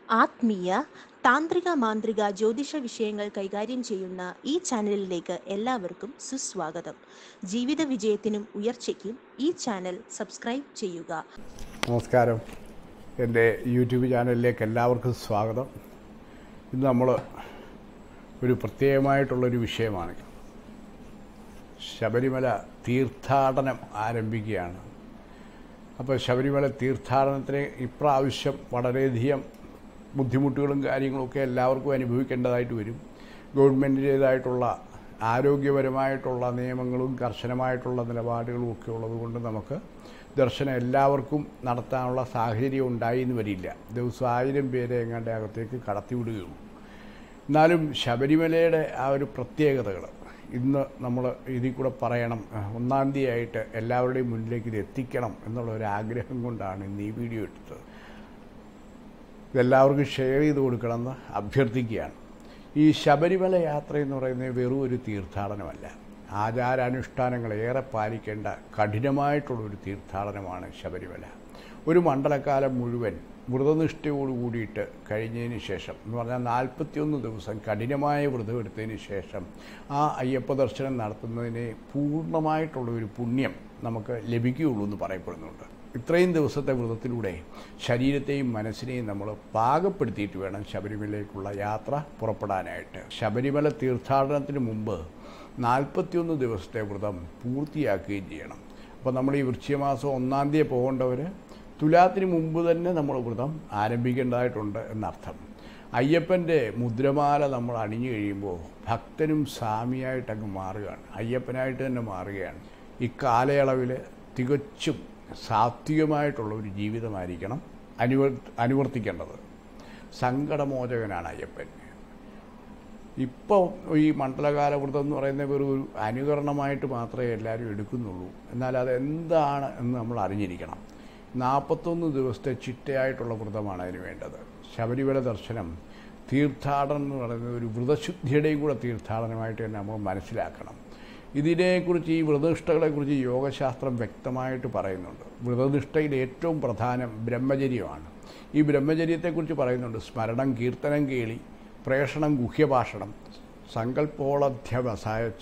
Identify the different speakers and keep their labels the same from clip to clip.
Speaker 1: ആത്മീയ താന്ത്രിക മാന്ത്രിക ജ്യോതിഷ വിഷയങ്ങൾ കൈകാര്യം ചെയ്യുന്ന ഈ ചാനലിലേക്ക് എല്ലാവർക്കും സുസ്വാഗതം ജീവിത വിജയത്തിനും ഉയർച്ചയ്ക്കും ഈ ചാനൽ സബ്സ്ക്രൈബ് ചെയ്യുക
Speaker 2: നമസ്കാരം എൻ്റെ യൂട്യൂബ് ചാനലിലേക്ക് എല്ലാവർക്കും സ്വാഗതം ഇന്ന് നമ്മൾ ഒരു പ്രത്യേകമായിട്ടുള്ളൊരു വിഷയമാണ് ശബരിമല തീർത്ഥാടനം ആരംഭിക്കുകയാണ് അപ്പോൾ ശബരിമല തീർത്ഥാടനത്തിന് ഇപ്രാവശ്യം വളരെയധികം ബുദ്ധിമുട്ടുകളും കാര്യങ്ങളൊക്കെ എല്ലാവർക്കും അനുഭവിക്കേണ്ടതായിട്ട് വരും ഗവൺമെൻറ്റിൻ്റേതായിട്ടുള്ള ആരോഗ്യപരമായിട്ടുള്ള നിയമങ്ങളും കർശനമായിട്ടുള്ള നിലപാടുകളും ഒക്കെ ഉള്ളതുകൊണ്ട് നമുക്ക് ദർശനം എല്ലാവർക്കും നടത്താനുള്ള സാഹചര്യം ഉണ്ടായി എന്ന് വരില്ല ദിവസം ആയിരം പേരെ എങ്ങാണ്ട് അകത്തേക്ക് കടത്തിവിടുകയുള്ളൂ എന്നാലും ശബരിമലയുടെ ആ ഒരു പ്രത്യേകതകൾ ഇന്ന് നമ്മൾ ഇതിൽ കൂടെ പറയണം ഒന്നാം തീയതിയായിട്ട് എല്ലാവരുടെയും മുന്നിലേക്ക് ഇത് എത്തിക്കണം എന്നുള്ള ഒരു ആഗ്രഹം കൊണ്ടാണ് ഇന്ന് ഈ വീഡിയോ എടുത്തത് ഇതെല്ലാവർക്കും ഷെയർ ചെയ്ത് കൊടുക്കണമെന്ന് അഭ്യർത്ഥിക്കുകയാണ് ഈ ശബരിമല യാത്ര എന്ന് പറയുന്നത് വെറും ഒരു തീർത്ഥാടനമല്ല ആചാരാനുഷ്ഠാനങ്ങൾ ഏറെ പാലിക്കേണ്ട കഠിനമായിട്ടുള്ളൊരു തീർത്ഥാടനമാണ് ശബരിമല ഒരു മണ്ഡലക്കാലം മുഴുവൻ വ്രതനിഷ്ഠയോട് കൂടിയിട്ട് കഴിഞ്ഞതിന് ശേഷം എന്ന് പറഞ്ഞാൽ നാൽപ്പത്തിയൊന്ന് ദിവസം കഠിനമായ വ്രതം എടുത്തതിന് ശേഷം ആ അയ്യപ്പ ദർശനം നടത്തുന്നതിന് പൂർണ്ണമായിട്ടുള്ള ഒരു പുണ്യം നമുക്ക് ലഭിക്കുകയുള്ളൂ എന്ന് പറയപ്പെടുന്നുണ്ട് ഇത്രയും ദിവസത്തെ വ്രതത്തിലൂടെ ശരീരത്തെയും മനസ്സിനെയും നമ്മൾ പാകപ്പെടുത്തിയിട്ട് വേണം ശബരിമലയിലേക്കുള്ള യാത്ര പുറപ്പെടാനായിട്ട് ശബരിമല തീർത്ഥാടനത്തിന് മുമ്പ് നാൽപ്പത്തിയൊന്ന് ദിവസത്തെ വ്രതം പൂർത്തിയാക്കുകയും ചെയ്യണം അപ്പോൾ നമ്മൾ ഈ വൃശ്ചികമാസം ഒന്നാം തീയതി പോകേണ്ടവർ തുലാത്തിന് മുമ്പ് തന്നെ നമ്മൾ വ്രതം ആരംഭിക്കേണ്ടതായിട്ടുണ്ട് എന്നർത്ഥം അയ്യപ്പൻ്റെ മുദ്രമാല നമ്മൾ അണിഞ്ഞു കഴിയുമ്പോൾ ഭക്തനും സ്വാമിയായിട്ടങ്ങ് മാറുകയാണ് അയ്യപ്പനായിട്ട് തന്നെ മാറുകയാണ് ഈ കാലയളവിൽ തികച്ചും സാത്വികമായിട്ടുള്ള ഒരു ജീവിതമായിരിക്കണം അനുവർ അനുവർത്തിക്കേണ്ടത് സങ്കടമോചകനാണ് അയ്യപ്പൻ ഇപ്പോൾ ഈ മണ്ഡലകാല വ്രതം എന്ന് പറയുന്നത് വെറും ഒരു അനുകരണമായിട്ട് മാത്രമേ എല്ലാവരും എടുക്കുന്നുള്ളൂ എന്നാൽ അതെന്താണ് എന്ന് നമ്മൾ അറിഞ്ഞിരിക്കണം നാൽപ്പത്തൊന്ന് ദിവസത്തെ ചിട്ടയായിട്ടുള്ള വ്രതമാണ് അതിന് വേണ്ടത് ശബരിമല ദർശനം തീർത്ഥാടനം എന്ന് പറയുന്നത് ഒരു വ്രതശുദ്ധിയുടെയും കൂടെ തീർത്ഥാടനമായിട്ട് തന്നെ നമ്മൾ മനസ്സിലാക്കണം ഇതിനെക്കുറിച്ച് ഈ വ്രതനിഷ്ഠകളെക്കുറിച്ച് യോഗശാസ്ത്രം വ്യക്തമായിട്ട് പറയുന്നുണ്ട് വ്രതനിഷ്ഠയിൽ ഏറ്റവും പ്രധാനം ബ്രഹ്മചര്യമാണ് ഈ ബ്രഹ്മചര്യത്തെക്കുറിച്ച് പറയുന്നുണ്ട് സ്മരണം കീർത്തനം കേളി പ്രേഷണം ഗുഹ്യഭാഷണം സങ്കല്പോളധ്യവസായച്ച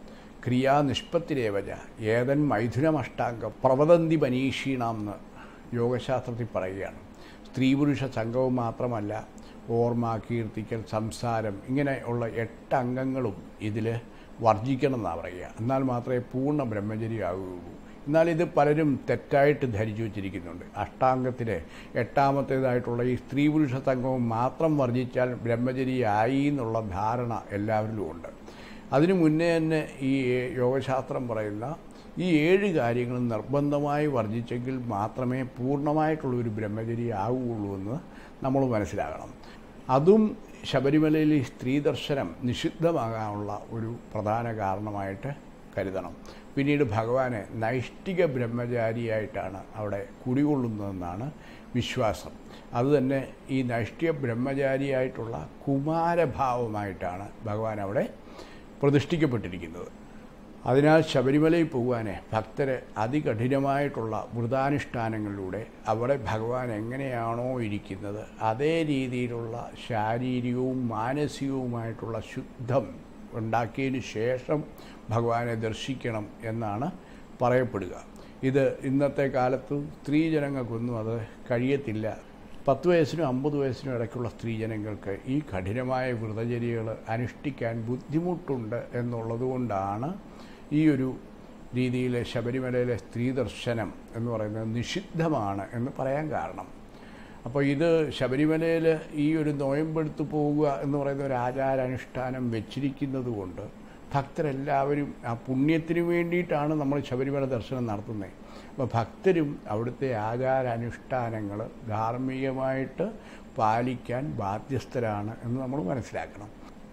Speaker 2: ക്രിയാനിഷ്പത്തിരേവജ ഏതൻ മൈഥുനമഷ്ടാംഗം പ്രവദന്തി മനീഷീണാം എന്ന് യോഗശാസ്ത്രത്തിൽ പറയുകയാണ് സ്ത്രീ പുരുഷ സംഘവും മാത്രമല്ല ഓർമ്മ കീർത്തിക്കൽ സംസാരം ഇങ്ങനെ ഉള്ള എട്ട് അംഗങ്ങളും ഇതിൽ വർജിക്കണം എന്നാണ് പറയുക എന്നാൽ മാത്രമേ പൂർണ്ണ ബ്രഹ്മചര്യമാകുകയുള്ളൂ എന്നാൽ ഇത് പലരും തെറ്റായിട്ട് ധരിച്ചു വച്ചിരിക്കുന്നുണ്ട് അഷ്ടാംഗത്തിലെ എട്ടാമത്തേതായിട്ടുള്ള ഈ സ്ത്രീ പുരുഷ സംഘവും മാത്രം വർജിച്ചാൽ ബ്രഹ്മചര്യയായി എന്നുള്ള ധാരണ എല്ലാവരിലും ഉണ്ട് അതിനു മുന്നേ തന്നെ ഈ യോഗശാസ്ത്രം പറയുന്ന ഈ ഏഴ് കാര്യങ്ങളും നിർബന്ധമായി വർജിച്ചെങ്കിൽ മാത്രമേ പൂർണ്ണമായിട്ടുള്ള ഒരു ബ്രഹ്മചര്യ ആവുകയുള്ളൂ എന്ന് നമ്മൾ മനസ്സിലാക്കണം അതും ശബരിമലയിൽ ഈ സ്ത്രീ ദർശനം നിഷിദ്ധമാകാനുള്ള ഒരു പ്രധാന കാരണമായിട്ട് കരുതണം പിന്നീട് ഭഗവാനെ നൈഷ്ഠിക ബ്രഹ്മചാരിയായിട്ടാണ് അവിടെ കുടികൊള്ളുന്നതെന്നാണ് വിശ്വാസം അതുതന്നെ ഈ നൈഷ്ഠിക ബ്രഹ്മചാരിയായിട്ടുള്ള കുമാരഭാവമായിട്ടാണ് ഭഗവാൻ അവിടെ പ്രതിഷ്ഠിക്കപ്പെട്ടിരിക്കുന്നത് അതിനാൽ ശബരിമലയിൽ പോകുവാനെ ഭക്തരെ അതികഠിനമായിട്ടുള്ള വ്രതാനുഷ്ഠാനങ്ങളിലൂടെ അവിടെ ഭഗവാൻ എങ്ങനെയാണോ ഇരിക്കുന്നത് അതേ രീതിയിലുള്ള ശാരീരികവും മാനസികവുമായിട്ടുള്ള ശുദ്ധം ഉണ്ടാക്കിയതിന് ശേഷം ഭഗവാനെ ദർശിക്കണം എന്നാണ് പറയപ്പെടുക ഇത് ഇന്നത്തെ കാലത്ത് സ്ത്രീജനങ്ങൾക്കൊന്നും അത് കഴിയത്തില്ല പത്ത് വയസ്സിനും അമ്പത് വയസ്സിനും ഇടയ്ക്കുള്ള സ്ത്രീജനങ്ങൾക്ക് ഈ കഠിനമായ വ്രതചര്യകൾ അനുഷ്ഠിക്കാൻ ബുദ്ധിമുട്ടുണ്ട് എന്നുള്ളതുകൊണ്ടാണ് ഈ ഒരു രീതിയിൽ ശബരിമലയിലെ സ്ത്രീ ദർശനം എന്ന് പറയുന്നത് നിഷിദ്ധമാണ് എന്ന് പറയാൻ കാരണം അപ്പോൾ ഇത് ശബരിമലയിൽ ഈ ഒരു നോയമ്പെടുത്ത് പോവുക എന്ന് പറയുന്ന ഒരു ആചാരാനുഷ്ഠാനം വെച്ചിരിക്കുന്നത് കൊണ്ട് ഭക്തരെല്ലാവരും ആ പുണ്യത്തിന് വേണ്ടിയിട്ടാണ് നമ്മൾ ശബരിമല ദർശനം നടത്തുന്നത് അപ്പോൾ ഭക്തരും അവിടുത്തെ ആചാരാനുഷ്ഠാനങ്ങൾ ധാർമ്മികമായിട്ട് പാലിക്കാൻ ബാധ്യസ്ഥരാണ് എന്ന് നമ്മൾ മനസ്സിലാക്കണം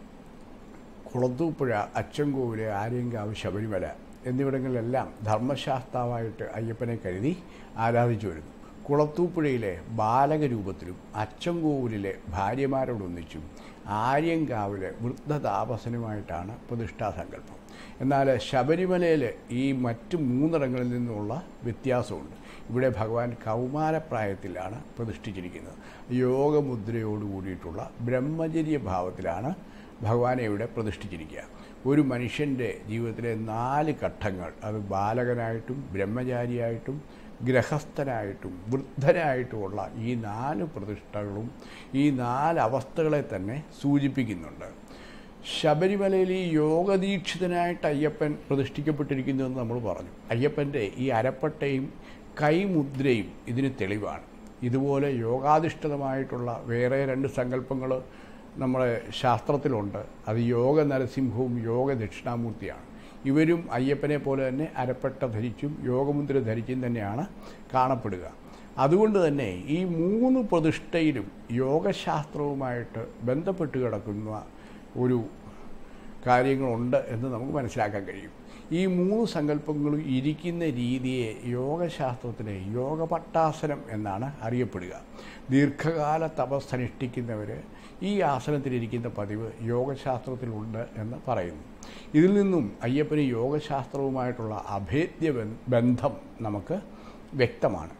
Speaker 2: കുളത്തൂപ്പുഴ അച്ചൻകോവിൽ ആര്യങ്കാവ് ശബരിമല എന്നിവിടങ്ങളിലെല്ലാം ധർമ്മശാസ്താവായിട്ട് അയ്യപ്പനെ കരുതി ആരാധിച്ചു വരുന്നു കുളത്തൂപ്പുഴയിലെ ബാലകരൂപത്തിലും അച്ചൻകോവിലിലെ ഭാര്യമാരോടൊന്നിച്ചും ആര്യങ്കാവിലെ വൃദ്ധതാപസനുമായിട്ടാണ് പ്രതിഷ്ഠാസങ്കല്പം എന്നാൽ ശബരിമലയിൽ ഈ മറ്റ് മൂന്നിടങ്ങളിൽ നിന്നുള്ള വ്യത്യാസമുണ്ട് ഇവിടെ ഭഗവാൻ കൗമാരപ്രായത്തിലാണ് പ്രതിഷ്ഠിച്ചിരിക്കുന്നത് യോഗമുദ്രയോട് കൂടിയിട്ടുള്ള ബ്രഹ്മചര്യ ഭാവത്തിലാണ് ഭഗവാനെ ഇവിടെ പ്രതിഷ്ഠിച്ചിരിക്കുക ഒരു മനുഷ്യൻ്റെ ജീവിതത്തിലെ നാല് ഘട്ടങ്ങൾ അത് ബാലകനായിട്ടും ബ്രഹ്മചാരിയായിട്ടും ഗ്രഹസ്ഥനായിട്ടും വൃദ്ധനായിട്ടുമുള്ള ഈ നാല് പ്രതിഷ്ഠകളും ഈ നാല് അവസ്ഥകളെ തന്നെ സൂചിപ്പിക്കുന്നുണ്ട് ശബരിമലയിൽ ഈ യോഗദീക്ഷിതനായിട്ട് അയ്യപ്പൻ പ്രതിഷ്ഠിക്കപ്പെട്ടിരിക്കുന്നു എന്ന് നമ്മൾ പറഞ്ഞു അയ്യപ്പൻ്റെ ഈ അരപ്പട്ടയും കൈമുദ്രയും ഇതിന് തെളിവാണ് ഇതുപോലെ യോഗാധിഷ്ഠിതമായിട്ടുള്ള വേറെ രണ്ട് സങ്കല്പങ്ങൾ നമ്മുടെ ശാസ്ത്രത്തിലുണ്ട് അത് യോഗ നരസിംഹവും യോഗ ദക്ഷിണാമൂർത്തിയാണ് ഇവരും അയ്യപ്പനെ പോലെ തന്നെ അരപ്പട്ട ധരിച്ചും യോഗമുദ്ര ധരിച്ചും തന്നെയാണ് കാണപ്പെടുക അതുകൊണ്ട് തന്നെ ഈ മൂന്ന് പ്രതിഷ്ഠയിലും യോഗശാസ്ത്രവുമായിട്ട് ബന്ധപ്പെട്ട് കിടക്കുന്ന ഒരു കാര്യങ്ങളുണ്ട് എന്ന് നമുക്ക് മനസ്സിലാക്കാൻ കഴിയും ഈ മൂന്ന് സങ്കല്പങ്ങളും ഇരിക്കുന്ന രീതിയെ യോഗശാസ്ത്രത്തിലെ യോഗപട്ടാസനം എന്നാണ് അറിയപ്പെടുക ദീർഘകാല തപസ്സനുഷ്ഠിക്കുന്നവർ ഈ ആസനത്തിലിരിക്കുന്ന പതിവ് യോഗശാസ്ത്രത്തിലുണ്ട് എന്ന് പറയുന്നു ഇതിൽ നിന്നും അയ്യപ്പന് യോഗശാസ്ത്രവുമായിട്ടുള്ള അഭേദ്യ ബന്ധം നമുക്ക് വ്യക്തമാണ്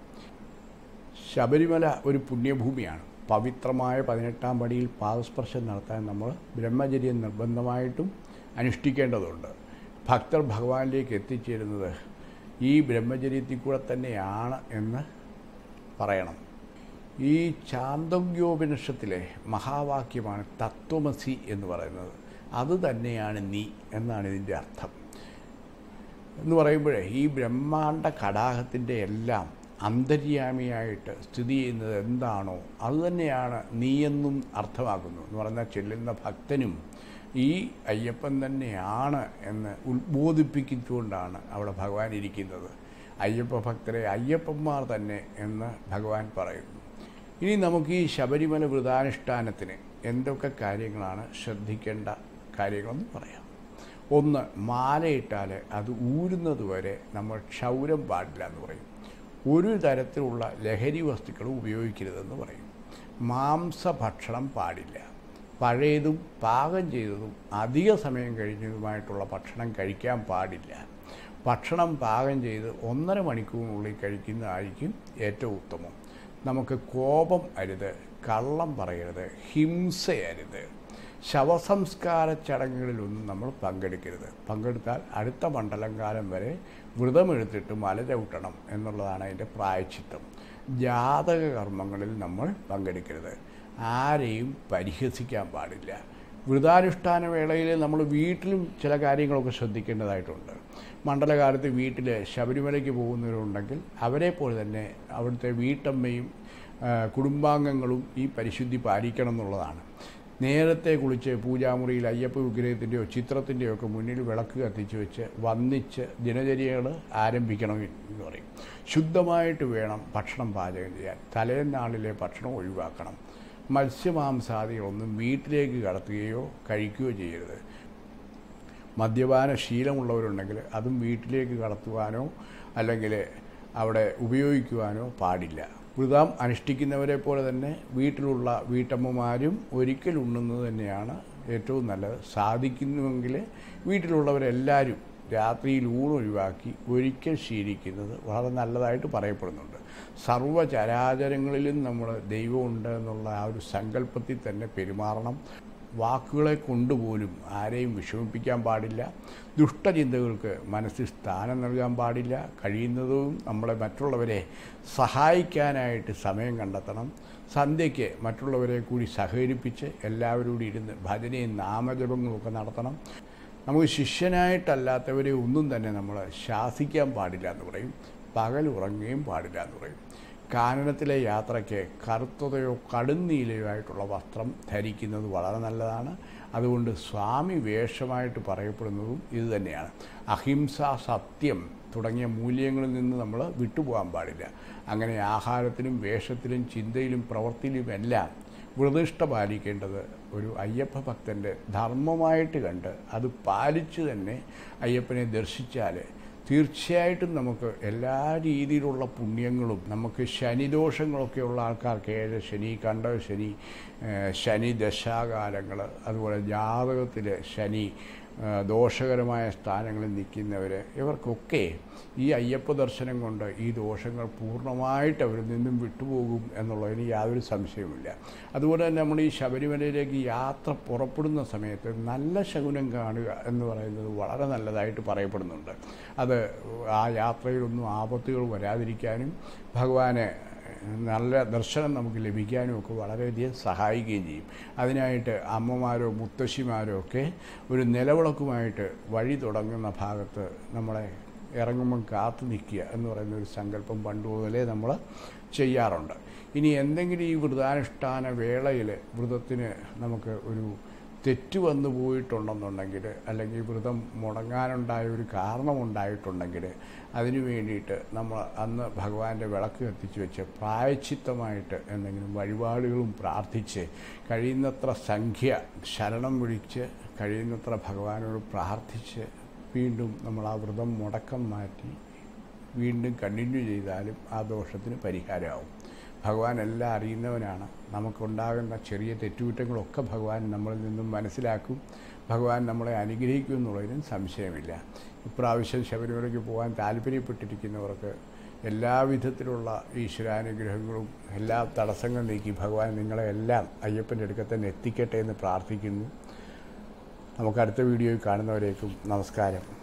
Speaker 2: ശബരിമല ഒരു പുണ്യഭൂമിയാണ് പവിത്രമായ പതിനെട്ടാം പടിയിൽ പാദസ്പർശം നടത്താൻ നമ്മൾ ബ്രഹ്മചര്യം നിർബന്ധമായിട്ടും അനുഷ്ഠിക്കേണ്ടതുണ്ട് ഭക്തർ ഭഗവാനിലേക്ക് എത്തിച്ചേരുന്നത് ഈ ബ്രഹ്മചര്യത്തിൽ കൂടെ തന്നെയാണ് എന്ന് പറയണം ഈ ചാന്തോഗ്യോപനിഷത്തിലെ മഹാവാക്യമാണ് തത്വമസി എന്ന് പറയുന്നത് അത് തന്നെയാണ് നീ എന്നാണ് ഇതിൻ്റെ അർത്ഥം എന്ന് പറയുമ്പോഴേ ഈ ബ്രഹ്മാണ്ട കടാഹത്തിൻ്റെ എല്ലാം അന്തര്യാമിയായിട്ട് സ്ഥിതി ചെയ്യുന്നത് എന്താണോ അതുതന്നെയാണ് നീയെന്നും അർത്ഥമാക്കുന്നു എന്ന് പറഞ്ഞാൽ ചെല്ലുന്ന ഭക്തനും ഈ അയ്യപ്പൻ തന്നെയാണ് എന്ന് ഉത്ബോധിപ്പിച്ചുകൊണ്ടാണ് അവിടെ ഭഗവാൻ ഇരിക്കുന്നത് അയ്യപ്പ ഭക്തരെ അയ്യപ്പന്മാർ തന്നെ എന്ന് ഭഗവാൻ പറയുന്നു ഇനി നമുക്ക് ഈ ശബരിമല വ്രതാനുഷ്ഠാനത്തിന് എന്തൊക്കെ കാര്യങ്ങളാണ് ശ്രദ്ധിക്കേണ്ട കാര്യങ്ങളെന്ന് പറയാം ഒന്ന് മാലയിട്ടാൽ അത് ഊരുന്നത് വരെ നമ്മൾ ക്ഷൗരം പാടില്ല എന്ന് പറയും ഒരു തരത്തിലുള്ള ലഹരി വസ്തുക്കളും ഉപയോഗിക്കരുതെന്ന് പറയും മാംസഭക്ഷണം പാടില്ല പഴയതും പാകം ചെയ്തതും അധിക സമയം കഴിഞ്ഞതുമായിട്ടുള്ള ഭക്ഷണം കഴിക്കാൻ പാടില്ല ഭക്ഷണം പാകം ചെയ്ത് ഒന്നര മണിക്കൂറിനുള്ളിൽ കഴിക്കുന്നതായിരിക്കും ഏറ്റവും ഉത്തമം നമുക്ക് കോപം അരുത് കള്ളം പറയരുത് ഹിംസയരുത് ശവസംസ്കാര ചടങ്ങുകളിലൊന്നും നമ്മൾ പങ്കെടുക്കരുത് പങ്കെടുത്താൽ അടുത്ത മണ്ഡലം കാലം വരെ വ്രതമെടുത്തിട്ട് മല ചവിട്ടണം എന്നുള്ളതാണ് അതിൻ്റെ പ്രായച്ചിത്തം ജാതക കർമ്മങ്ങളിൽ നമ്മൾ പങ്കെടുക്കരുത് ആരെയും പരിഹസിക്കാൻ പാടില്ല വ്രതാനുഷ്ഠാന വേളയിൽ നമ്മൾ വീട്ടിലും ചില കാര്യങ്ങളൊക്കെ ശ്രദ്ധിക്കേണ്ടതായിട്ടുണ്ട് മണ്ഡലകാലത്ത് വീട്ടിൽ ശബരിമലയ്ക്ക് പോകുന്നവരുണ്ടെങ്കിൽ അവരെ പോലെ തന്നെ അവിടുത്തെ വീട്ടമ്മയും കുടുംബാംഗങ്ങളും ഈ പരിശുദ്ധി പാലിക്കണം എന്നുള്ളതാണ് നേരത്തെ കുളിച്ച് പൂജാമുറിയിൽ അയ്യപ്പ വിഗ്രഹത്തിൻ്റെയോ ചിത്രത്തിൻ്റെയോ ഒക്കെ മുന്നിൽ വിളക്ക് കത്തിച്ച് വെച്ച് വന്നിച്ച് ദിനചര്യകൾ ആരംഭിക്കണം എന്ന് പറയും ശുദ്ധമായിട്ട് വേണം ഭക്ഷണം പാചകം ചെയ്യാൻ തലേനാളിലെ ഭക്ഷണം ഒഴിവാക്കണം മത്സ്യമാംസാദികളൊന്നും വീട്ടിലേക്ക് കടത്തുകയോ കഴിക്കുകയോ ചെയ്യരുത് മദ്യപാന ശീലമുള്ളവരുണ്ടെങ്കിൽ അതും വീട്ടിലേക്ക് കടത്തുവാനോ അല്ലെങ്കിൽ അവിടെ ഉപയോഗിക്കുവാനോ പാടില്ല വ്രതം അനുഷ്ഠിക്കുന്നവരെ പോലെ തന്നെ വീട്ടിലുള്ള വീട്ടമ്മമാരും ഒരിക്കൽ ഉണ്ണുന്നത് തന്നെയാണ് ഏറ്റവും നല്ലത് സാധിക്കുന്നുവെങ്കിൽ വീട്ടിലുള്ളവരെല്ലാവരും രാത്രിയിൽ ഊണ് ഒഴിവാക്കി ഒരിക്കൽ ശീലിക്കുന്നത് വളരെ നല്ലതായിട്ട് പറയപ്പെടുന്നുണ്ട് സർവ്വചരാചരങ്ങളിലും നമ്മൾ ദൈവമുണ്ട് എന്നുള്ള ആ ഒരു സങ്കല്പത്തിൽ തന്നെ പെരുമാറണം വാക്കുകളെ കൊണ്ടുപോലും ആരെയും വിഷമിപ്പിക്കാൻ പാടില്ല ദുഷ്ടചിന്തകൾക്ക് മനസ്സിൽ സ്ഥാനം നൽകാൻ പാടില്ല കഴിയുന്നതും നമ്മളെ മറ്റുള്ളവരെ സഹായിക്കാനായിട്ട് സമയം കണ്ടെത്തണം സന്ധ്യയ്ക്ക് മറ്റുള്ളവരെ കൂടി സഹകരിപ്പിച്ച് എല്ലാവരും കൂടി ഇരുന്ന് ഭജനയും നാമജപങ്ങളുമൊക്കെ നടത്തണം നമുക്ക് ശിഷ്യനായിട്ടല്ലാത്തവരെ ഒന്നും തന്നെ നമ്മൾ ശാസിക്കാൻ പാടില്ല എന്ന് പറയും പകൽ ഉറങ്ങുകയും പാടില്ല എന്ന് പറയും കാനനത്തിലെ യാത്രയ്ക്ക് കറുത്തതയോ കടുന്നീലയോ ആയിട്ടുള്ള വസ്ത്രം ധരിക്കുന്നത് വളരെ നല്ലതാണ് അതുകൊണ്ട് സ്വാമി വേഷമായിട്ട് പറയപ്പെടുന്നതും ഇത് തന്നെയാണ് അഹിംസ സത്യം തുടങ്ങിയ മൂല്യങ്ങളിൽ നിന്ന് നമ്മൾ വിട്ടുപോകാൻ പാടില്ല അങ്ങനെ ആഹാരത്തിലും വേഷത്തിലും ചിന്തയിലും പ്രവൃത്തിയിലും എല്ലാം വ്രതിഷ്ഠ പാലിക്കേണ്ടത് ഒരു അയ്യപ്പ ഭക്തൻ്റെ ധർമ്മമായിട്ട് കണ്ട് അത് പാലിച്ച് തന്നെ അയ്യപ്പനെ ദർശിച്ചാൽ തീർച്ചയായിട്ടും നമുക്ക് എല്ലാ രീതിയിലുള്ള പുണ്യങ്ങളും നമുക്ക് ശനിദോഷങ്ങളൊക്കെ ഉള്ള ആൾക്കാർക്ക് ഏഴ് ശനി കണ്ട ശനി ശനി ദശാകാലങ്ങൾ അതുപോലെ ജാതകത്തിൽ ശനി ആ, ദോഷകരമായ സ്ഥാനങ്ങളിൽ നിൽക്കുന്നവർ ഇവർക്കൊക്കെ ഈ അയ്യപ്പ ദർശനം കൊണ്ട് ഈ ദോഷങ്ങൾ പൂർണ്ണമായിട്ട് അവരിൽ നിന്നും വിട്ടുപോകും എന്നുള്ളതിന് യാതൊരു സംശയവുമില്ല അതുപോലെ തന്നെ നമ്മൾ ഈ ശബരിമലയിലേക്ക് യാത്ര പുറപ്പെടുന്ന സമയത്ത് നല്ല ശകുനം കാണുക എന്ന് പറയുന്നത് വളരെ നല്ലതായിട്ട് പറയപ്പെടുന്നുണ്ട് അത് ആ യാത്രയിലൊന്നും ആപത്തുകൾ വരാതിരിക്കാനും ഭഗവാനെ നല്ല ദർശനം നമുക്ക് ലഭിക്കാനും ഒക്കെ വളരെയധികം സഹായിക്കുകയും ചെയ്യും അതിനായിട്ട് അമ്മമാരോ മുത്തശ്ശിമാരോ ഒക്കെ ഒരു നിലവിളക്കുമായിട്ട് വഴി തുടങ്ങുന്ന ഭാഗത്ത് നമ്മളെ ഇറങ്ങുമ്പം കാത്തു നിൽക്കുക എന്ന് പറയുന്ന ഒരു സങ്കല്പം പണ്ട് മുതലേ നമ്മൾ ചെയ്യാറുണ്ട് ഇനി എന്തെങ്കിലും ഈ വ്രതാനുഷ്ഠാന വേളയിൽ വ്രതത്തിന് നമുക്ക് ഒരു തെറ്റ് വന്നു പോയിട്ടുണ്ടെന്നുണ്ടെങ്കിൽ അല്ലെങ്കിൽ വ്രതം മുടങ്ങാനുണ്ടായ ഒരു കാരണമുണ്ടായിട്ടുണ്ടെങ്കിൽ അതിനു വേണ്ടിയിട്ട് നമ്മൾ അന്ന് ഭഗവാന്റെ വിളക്ക് കത്തിച്ച് വെച്ച് പ്രായച്ചിത്തമായിട്ട് എന്തെങ്കിലും വഴിപാടുകളും പ്രാർത്ഥിച്ച് കഴിയുന്നത്ര സംഖ്യ ശരണം വിളിച്ച് കഴിയുന്നത്ര ഭഗവാനോട് പ്രാർത്ഥിച്ച് വീണ്ടും നമ്മൾ ആ വ്രതം മുടക്കം മാറ്റി വീണ്ടും കണ്ടിന്യൂ ചെയ്താലും ആ ദോഷത്തിന് പരിഹാരമാവും ഭഗവാൻ എല്ലാം അറിയുന്നവനാണ് നമുക്കുണ്ടാകുന്ന ചെറിയ തെറ്റുകുറ്റങ്ങളൊക്കെ ഭഗവാൻ നമ്മളിൽ നിന്നും മനസ്സിലാക്കും ഭഗവാൻ നമ്മളെ അനുഗ്രഹിക്കും എന്നുള്ളതിനും സംശയമില്ല ഇപ്രാവശ്യം ശബരിമലയ്ക്ക് പോകാൻ താല്പര്യപ്പെട്ടിരിക്കുന്നവർക്ക് എല്ലാവിധത്തിലുള്ള ഈശ്വരാനുഗ്രഹങ്ങളും എല്ലാ തടസ്സങ്ങളും നീക്കി ഭഗവാൻ നിങ്ങളെ എല്ലാം അയ്യപ്പൻ്റെ അടുക്കൽ തന്നെ എത്തിക്കട്ടെ എന്ന് പ്രാർത്ഥിക്കുന്നു നമുക്ക് അടുത്ത വീഡിയോയിൽ കാണുന്നവരേക്കും നമസ്കാരം